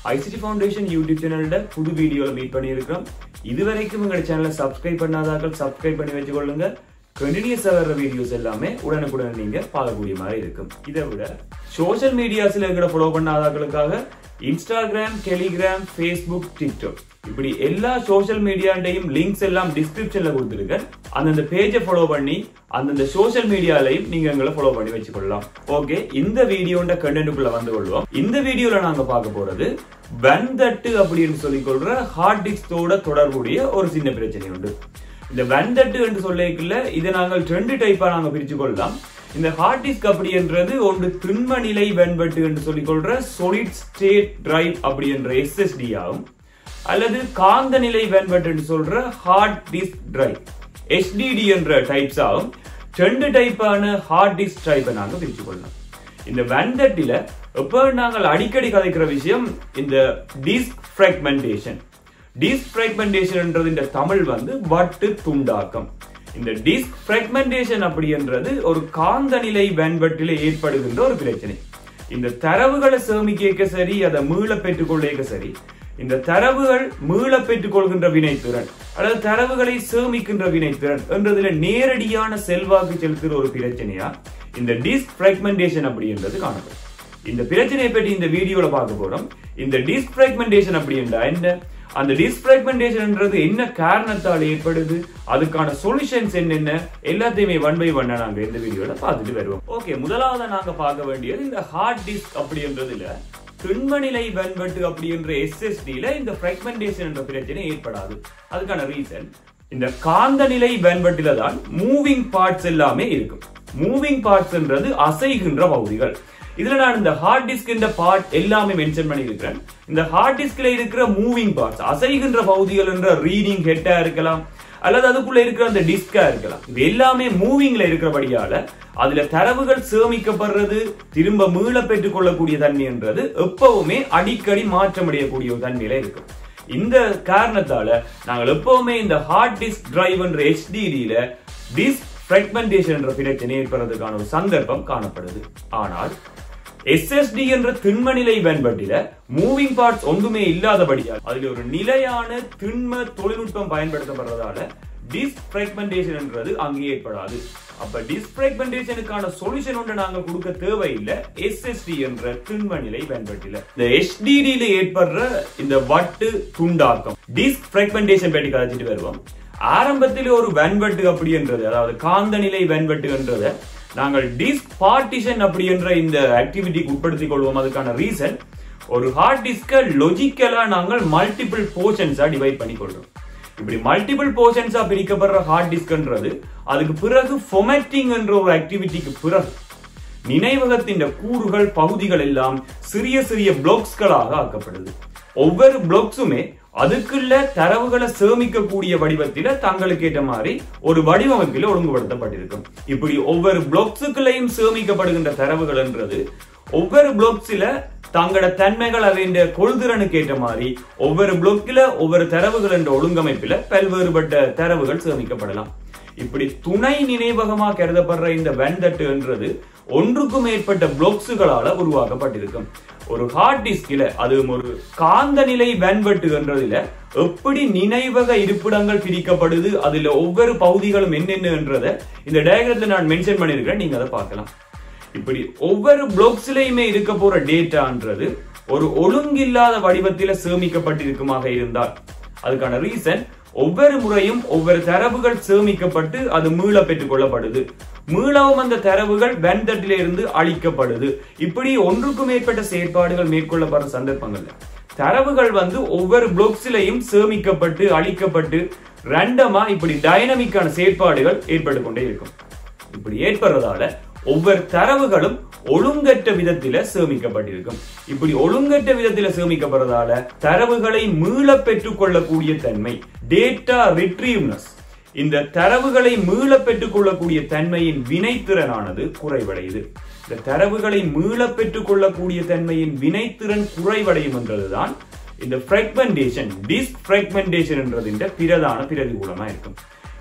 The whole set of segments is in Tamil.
ஐசிடி ஃபவுண்டேஷன் யூடியூப் சேனல்ல புது வீடியோல மீட் பண்ணியிருக்கிறோம் இதுவரைக்கும் எங்க சேனலை சப்ஸ்கிரைப் பண்ணாதாக்கள் சப்ஸ்கிரைப் பண்ணி வச்சுக்கொள்ளுங்க கண்டினியூஸா வர்ற வீடியோஸ் எல்லாமே உடனுக்குடன் நீங்க பார்க்கக்கூடிய மாதிரி இருக்கும் இதை விட சோஷியல் மீடியாஸ்ல எங்களை ஃபாலோ பண்ணாதாக்களுக்காக இன்ஸ்டாகிராம் டெலிகிராம் ஃபேஸ்புக் டிக்டாக் இப்படி எல்லா சோஷியல் மீடியாண்டையும் லிங்க்ஸ் எல்லாம் டிஸ்கிரிப்ஷன்ல கொடுத்துருக்கேன் அந்தந்த பேஜை ஃபாலோ பண்ணி அந்தந்த சோஷியல் மீடியாலையும் நீங்க எங்களை ஃபாலோ பண்ணி வச்சுக்கொள்ளலாம் ஓகே இந்த வீடியோண்ட கண்டென்ட்டுக்குள்ள வந்து கொள்வோம் இந்த வீடியோல நாங்க பார்க்க போறது வந்தட்டு அப்படின்னு சொல்லிக் கொள்ற ஹார்ட் டிஸ்கோட தொடர்புடைய ஒரு சின்ன பிரச்சனை உண்டு இந்த வந்தட்டு என்று சொல்லிக்கல இதை நாங்கள் ரெண்டு டைப்பா நாங்க பிரிச்சு கொள்ளலாம் இந்த ஹார்ட் டிஸ்க் அப்படின்றது ஒன்று திண்ம நிலை வெண்பட்டு என்று சொல்லிக் கொள்ற solid ஸ்டேட் டிரைவ் அப்படி என்ற எஸ்எஸ்டி ஆகும் அல்லது காந்த நிலை வெண்பட்டு என்று சொல்ற ஹார்ட் டிஸ்க் டிரைவ் எஸ்டிடி என்ற டைப்ஸ் ஆகும் ரெண்டு டைப்பான ஹார்ட் டிஸ்க் டைப்பை நாங்க பிரிச்சு கொள்ளலாம் இந்த வெண்டட்டில எப்ப நாங்கள் அடிக்கடி கதைக்கிற விஷயம் இந்த டிஸ்க் ஃபிராக்மெண்டேஷன் டிஸ்க் ஃபிராக்மெண்டேஷன்ன்றது இந்த தமிழ் வந்து வட்டு துண்டாக்கம் இந்த டிஸ்க் ஃபிராக்மெண்டேஷன் அப்படின்றது ஒரு காந்த நிலை வெண்பட்டில ஏற்படுகின்ற ஒரு பிரச்சனை இந்த தரவுகளை சேமிக்க சரி அதை மீள பெற்றுக்கொள்ள சரி இந்த தரவுகள் மீள பெற்றுக்கொள்கின்ற வினைத்திறன் அல்லது தரவுகளை சேமிக்கின்ற வினைத்திறன் என்றதுல நேரடியான செல்வாக்கு செலுத்துகிற ஒரு பிரச்சனையா இந்த டிஸ்க் ஃபிராக்மெண்டேஷன் அப்படின்றது காணப்படும் இந்த பிரச்சனையை பற்றி இந்த வீடியோல பார்க்க போறோம் இந்த டிஸ்க் ஃபிராக்மெண்டேஷன் அப்படின்றா என்ன அந்த டிஸ்க் ஃபிராக்மெண்டேஷன்ன்றது என்ன காரணத்தால் ஏற்படுது அதுக்கான சொல்யூஷன்ஸ் என்னென்ன எல்லாத்தையுமே ஒன் பை ஒன்னா நாங்க இந்த வீடியோல பார்த்துட்டு வருவோம் ஓகே முதலாவது நாங்க பார்க்க வேண்டியது இந்த ஹார்ட் டிஸ்க் அப்படின்றதுல திண்மநிலை வெண்பட்டு அப்படின்ற எஸ்எஸ்டில இந்த ஃபிராக்மெண்டேஷன் என்ற பிரச்சனை ஏற்படாது அதுக்கான ரீசன் இந்த காந்த நிலை வெண்பட்டில தான் மூவிங் பார்ட்ஸ் எல்லாமே இருக்கும் மூவிங் பார்ட்ஸ்ன்றது அசைகின்ற பகுதிகள் இதுல நான் இந்த ஹார்ட் டிஸ்க் இந்த பார்ட் எல்லாமே மென்ஷன் பண்ணியிருக்கிறேன் இந்த ஹார்ட் டிஸ்க்ல இருக்கிற மூவிங் பார்ட்ஸ் அசைகின்ற பகுதிகள் என்ற ரீடிங் ஹெட்டா இருக்கலாம் அல்லது அதுக்குள்ள இருக்கிற அந்த டிஸ்கா இருக்கலாம் இது எல்லாமே மூவிங்ல இருக்கிறபடியால அதுல தரவுகள் சேமிக்கப்படுறது திரும்ப மீள பெற்றுக் கொள்ளக்கூடிய தன்மைன்றது எப்பவுமே அடிக்கடி மாற்றமடையக்கூடிய ஒரு தன்மையில இருக்கும் இந்த காரணத்தால நாங்கள் எப்பவுமே இந்த ஹார்ட் டிஸ்க் டிரைவ் என்ற ஹெச்டிடியில டிஸ்க் ஃபிராக்மெண்டேஷன் என்ற பிரச்சனை ஏற்படுறதுக்கான ஒரு சந்தர்ப்பம் காணப்படுது ஆனால் எஸ்எஸ்டி என்ற திண்மநிலை பயன்பட்டில மூவிங் பார்ட்ஸ் ஒன்றுமே இல்லாதபடியால் அதுல ஒரு நிலையான திண்ம தொழில்நுட்பம் பயன்படுத்தப்படுறதால டிஸ்க் ஃபிராக்மெண்டேஷன் என்றது அங்கே ஏற்படாது அப்ப டிஸ்க் ஃபிராக்மெண்டேஷனுக்கான சொல்யூஷன் ஒன்று நாங்க கொடுக்க தேவையில்லை எஸ்எஸ்டி என்ற திண்ம நிலை பயன்பட்டில இந்த எஸ்டிடியில ஏற்படுற இந்த வட்டு துண்டாக்கம் டிஸ்க் ஃபிராக்மெண்டேஷன் பற்றி கதைச்சிட்டு வருவோம் ஆரம்பத்தில் ஒரு வெண்வெட்டு அப்படின்றது அதாவது காந்த நிலை வெண்வெட்டுன்றத நாங்கள் டிஸ்க் பார்ட்டிஷன் அப்படி என்ற இந்த ஆக்டிவிட்டிக்கு உட்படுத்திக் கொள்வோம் அதுக்கான ரீசன் ஒரு ஹார்ட் டிஸ்க லொஜிக்கலா நாங்கள் மல்டிபிள் போர்ஷன்ஸா டிவைட் பண்ணி கொள்றோம் இப்படி மல்டிபிள் போர்ஷன்ஸா பிரிக்கப்படுற ஹார்ட் டிஸ்க்ன்றது அதுக்கு பிறகு ஃபொமேட்டிங் என்ற ஒரு ஆக்டிவிட்டிக்கு பிறகு நினைவகத்தின் கூறுகள் பகுதிகள் எல்லாம் சிறிய சிறிய பிளாக்ஸ்களாக ஆக்கப்படுது ஒவ்வொரு பிளாக்ஸுமே அதுக்குள்ள தரவுகளை சேமிக்கக்கூடிய வடிவத்தில தங்களுக்கு ஏற்ற மாதிரி ஒரு வடிவமைப்பில ஒழுங்குபடுத்தப்பட்டிருக்கும் இப்படி ஒவ்வொரு பிளாக்ஸுக்குள்ளேயும் சேமிக்கப்படுகின்ற தரவுகள்ன்றது ஒவ்வொரு பிளாக்ஸில தங்களோட தன்மைகள் அவைந்த கொள்திறனுக்கு ஏற்ற மாதிரி ஒவ்வொரு பிளாக்கில ஒவ்வொரு தரவுகள் என்ற ஒழுங்கமைப்பில பல்வேறுபட்ட தரவுகள் சேமிக்கப்படலாம் இப்படி துணை நினைவகமா கருதப்படுற இந்த வெண்தட்டு என்றது ஒன்றுக்கும் மேற்பட்ட பிளாக்ஸுகளால உருவாக்கப்பட்டிருக்கும் ஒரு ஹார்ட் டிஸ்கில அது ஒரு காந்த நிலை வெண்வெட்டு என்றதுல எப்படி நினைவக இருப்பிடங்கள் பிரிக்கப்படுது அதுல ஒவ்வொரு பகுதிகளும் என்னென்னன்றத இந்த டயக்ரத்துல நான் மென்ஷன் பண்ணிருக்கேன் நீங்க அதை பார்க்கலாம் இப்படி ஒவ்வொரு பிளாக்ஸ்லயுமே இருக்க போற டேட்டான்றது ஒரு ஒழுங்கில்லாத வடிவத்தில சேமிக்கப்பட்டிருக்குமாக இருந்தால் அதுக்கான ரீசன் ஒவ்வொரு முறையும் ஒவ்வொரு தரவுகள் சேமிக்கப்பட்டு அது மீள பெற்றுக் கொள்ளப்படுது மீளவும் அந்த தரவுகள் வெண்தட்டில இருந்து அழிக்கப்படுது இப்படி ஒன்றுக்கும் மேற்பட்ட செயற்பாடுகள் மேற்கொள்ளப்படுற சந்தர்ப்பங்கள்ல தரவுகள் வந்து ஒவ்வொரு பிளாக்ஸ்லயும் சேமிக்கப்பட்டு அழிக்கப்பட்டு ரண்டமா இப்படி டைனமிக்கான செயற்பாடுகள் ஏற்பட்டு கொண்டே இருக்கும் இப்படி ஏற்படுறதால ஒவ்வொரு தரவுகளும் ஒழுங்கற்ற விதத்தில சேமிக்கப்பட்டிருக்கும் இப்படி ஒழுங்கற்ற விதத்தில சேமிக்கப்படுறதால தரவுகளை மீள பெற்றுக் கொள்ளக்கூடிய தன்மை டேட்டா ரிட்ரீவ்னஸ் இந்த தரவுகளை மீள பெற்றுக் கொள்ளக்கூடிய தன்மையின் வினைத்திறனானது குறைவடையுது இந்த தரவுகளை மீள பெற்றுக் கொள்ளக்கூடிய தன்மையின் வினைத்திறன் குறைவடையும் என்றதுதான் இந்த ஃபிராக்மெண்டேஷன் டிஸ்க் ஃபிராக்மெண்டேஷன் என்றது பிரதான பிரதிகூலமா இருக்கும்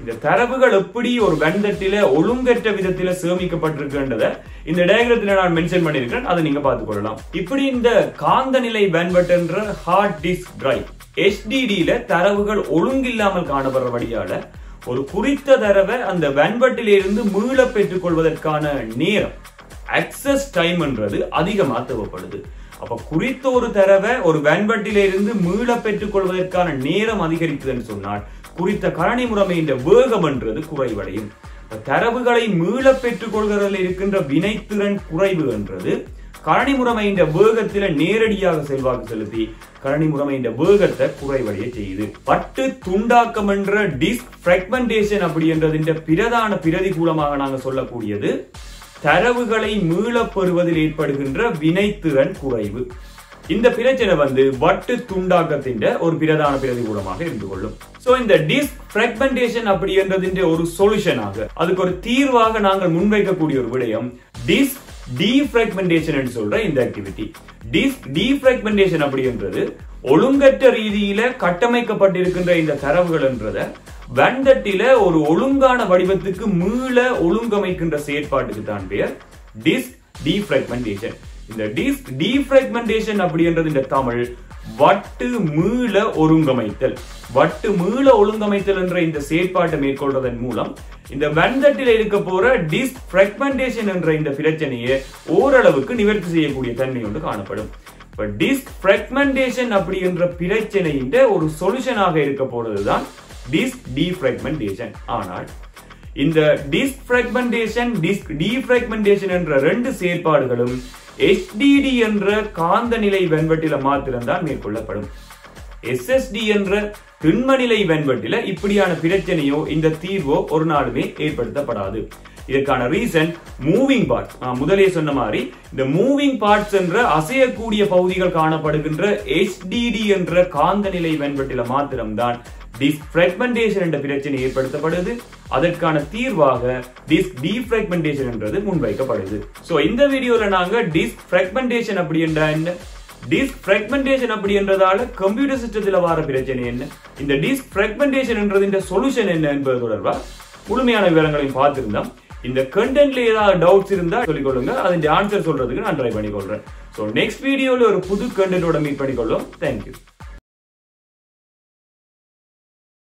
இந்த தரவுகள் எப்படி ஒரு வெண்தட்டில ஒழுங்கற்ற விதத்தில சேமிக்கப்பட்டிருக்குன்றத இந்த டயக்ரத்துல நான் மென்ஷன் பண்ணிருக்கேன் அதை நீங்க பார்த்துக் கொள்ளலாம் இப்படி இந்த காந்த நிலை பேண்ட்பட் என்ற ஹார்ட் டிஸ்க் டிரைவ் HDD-ல தரவுகள் ஒழுங்கில்லாமல் காணப்படுறபடியால ஒரு குறித்த தரவை அந்த வெண்பட்டிலிருந்து மீள பெற்றுக் கொள்வதற்கான நேரம் அக்சஸ் டைம்ன்றது அதிகமா தேவைப்படுது அப்ப குறித்த ஒரு தரவை ஒரு வெண்பட்டிலிருந்து மீள பெற்றுக் கொள்வதற்கான நேரம் அதிகரிக்குதுன்னு சொன்னால் குறித்த கரணி முறைமையின் வேகம் என்றது குறைவடையும் இப்ப தரவுகளை மீள பெற்றுக் கொள்கிறதில் இருக்கின்ற வினைத்திறன் குறைவு என்றது கரணி முறைமையின் வேகத்தில நேரடியாக செல்வாக்கு செலுத்தி கரணி முறைமையின் வேகத்தை குறைவடைய செய்யுது பட்டு துண்டாக்கம் என்ற டிஸ்க் பிராக்மெண்டேஷன் அப்படின்றதின் பிரதான பிரதிகூலமாக நாங்க சொல்லக்கூடியது தரவுகளை மீளப் பெறுவதில் ஏற்படுகின்ற வினைத்திறன் குறைவு இந்த பிரச்சனை வந்து வட்டு துண்டாக்கத்தின் ஒரு பிரதான பிரதிகூலமாக இருந்து கொள்ளும் சோ இந்த டிஸ்க் பிராக்மெண்டேஷன் அப்படின்றதின் ஒரு சொல்யூஷனாக அதுக்கு ஒரு தீர்வாக நாங்கள் முன்வைக்கக்கூடிய ஒரு விடயம் டிஸ்க் டீஃப்ராக்மெண்டேஷன் சொல்ற இந்த ஆக்டிவிட்டி டிஸ்க் டீஃப்ராக்மெண்டேஷன் அப்படின்றது ஒழுங்கற்ற ரீதியில கட்டமைக்கப்பட்டிருக்கின்ற இந்த தரவுகள் என்றத வண்டட்டில ஒரு ஒழுங்கான வடிவத்துக்கு மீள ஒழுங்கமைக்கின்ற செயற்பாட்டுக்கு தான் பெயர் டிஸ்க் டீஃப்ராக்மெண்டேஷன் இந்த டிஸ்க் டீஃப்ராக்மெண்டேஷன் அப்படின்றது இந்த தமிழ் வட்டு மீள ஒருங்கமைத்தல் வட்டு மீள ஒழுங்கமைத்தல் என்ற இந்த செயற்பாட்டை மேற்கொள்வதன் மூலம் இந்த வண்டட்டில் இருக்க போற டிஸ்க் பிராக்மெண்டேஷன் என்ற இந்த பிரச்சனையை ஓரளவுக்கு நிவர்த்தி செய்யக்கூடிய தன்மை ஒன்று காணப்படும் இப்ப டிஸ்க் பிராக்மெண்டேஷன் அப்படி என்ற பிரச்சனையின் ஒரு சொல்யூஷனாக இருக்க போறதுதான் டிஸ்க் டீஃப்ராக்மெண்டேஷன் ஆனால் இந்த டிஸ்க் பிராக்மெண்டேஷன் டிஸ்க் டீஃப்ராக்மெண்டேஷன் என்ற ரெண்டு செயற்பாடுகளும் HDD என்ற காந்த நிலை வெண்பட்டில மாத்திரம்தான் மேற்கொள்ளப்படும் SSD என்ற திண்மநிலை வெண்பட்டில இப்படியான பிரச்சனையோ இந்த தீர்வோ ஒரு நாளுமே ஏற்படுத்தப்படாது இதற்கான ரீசன் மூவிங் பார்ட்ஸ் முதலே சொன்ன மாதிரி இந்த மூவிங் பார்ட்ஸ் என்ற அசையக்கூடிய பகுதிகள் காணப்படுகின்ற HDD என்ற காந்த நிலை வெண்பட்டில மாத்திரம்தான் டிஸ்க் பிராக்மெண்டேஷன் என்ற பிரச்சனை ஏற்படுத்தப்படுது அதற்கான தீர்வாக டிஸ்க் டீஃப்ராக்மெண்டேஷன் என்றது முன்வைக்கப்படுது சோ இந்த வீடியோல நாங்க டிஸ்க் பிராக்மெண்டேஷன் அப்படி என்றா என்ன டிஸ்க் பிராக்மெண்டேஷன் அப்படி என்றதால கம்ப்யூட்டர் சிஸ்டத்துல வர பிரச்சனை என்ன இந்த டிஸ்க் பிராக்மெண்டேஷன் என்றது இந்த சொல்யூஷன் என்ன என்பது தொடர்பா முழுமையான விவரங்களையும் பார்த்திருந்தோம் இந்த கண்டென்ட்ல ஏதாவது டவுட்ஸ் இருந்தா சொல்லிக் கொள்ளுங்க அதன் ஆன்சர் சொல்றதுக்கு நான் ட்ரை பண்ணிக்கொள்றேன் ஸோ நெக்ஸ்ட் வீடியோல ஒரு புது கண்டென்ட்டோட மீட் பண்ணிக்கொள்ளும் தேங்க்யூ